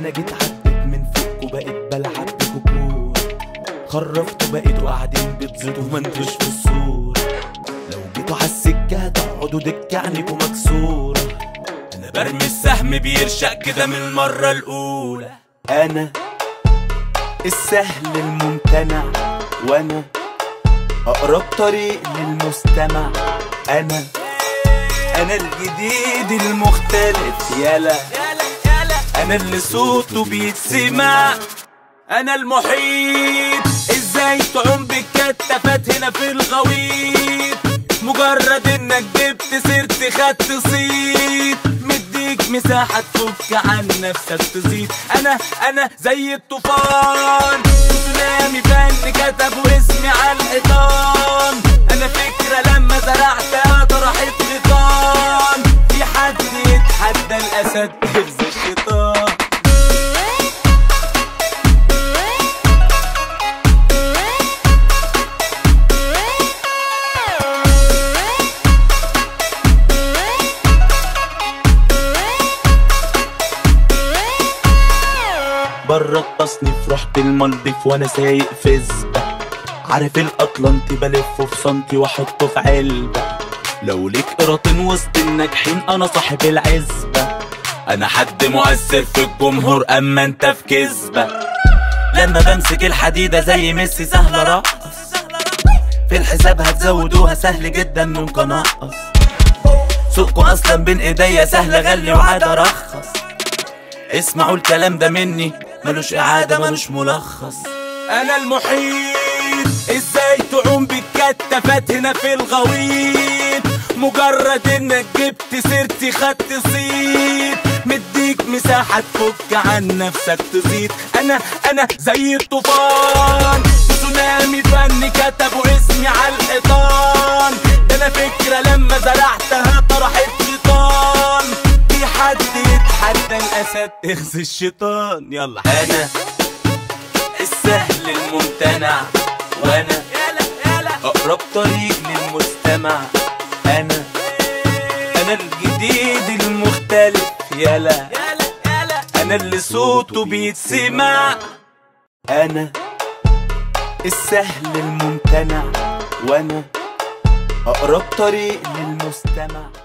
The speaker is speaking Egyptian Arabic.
انا جيت عدت من فوق وبقيت بلعب بكوكور خرفت بقيتوا قاعدين بتزيدوا ما انتوش في الصورة لو جيتوا عالسكة هتقعدوا دكة عنيكوا مكسورة انا برمي السهم بيرشق كده من المرة الأولى انا السهل الممتنع وانا اقرب طريق للمستمع انا انا الجديد المختلف يلا انا اللي صوته بيتسمع انا المحيط ازاي تعوم بالكتافات هنا في الغويط مجرد انك جبت سيرتي خدت صيت مديك مساحة تفك عن نفسك تزيد انا انا زي الطوفان تسونامي فن كتبوا اسمي على الحيطان انا فكرة لما زرعتها طرحت غيطان في حد يتحدى الاسد حفظ الشيطان بره التصنيف رحت المالديف وانا سايق في زبة عارف الاطلنطي بلفه في سنتي واحطه في علبة لو ليك قراطين وسط الناجحين انا صاحب العزبة انا حد مؤثر في الجمهور اما انت في كذبة لما بمسك الحديدة زي ميسي سهلة رقص في الحساب هتزودوها سهل جدا ممكن انقص سوقكوا اصلا بين ايديا سهل اغلي وعاد ارخص اسمعوا الكلام ده مني ملوش اعادة ملوش ملخص انا المحيط ازاي تعوم بالكتافات هنا في الغويط مجرد انك جبت سيرتي خدت صيت مديك مساحة تفك عن نفسك تزيد انا انا زي الطوفان تسونامي فن كتبوا اسمي على الحيطان ده انا فكرة لما زرعتها طرحت شيطان في حد يتحدى الاسد اخزي الشيطان يلا انا السهل الممتنع وانا اقرب طريق للمستمع انا انا الجديد المختلف يلا انا اللي صوته بيتسمع انا السهل الممتنع وانا اقرب طريق للمستمع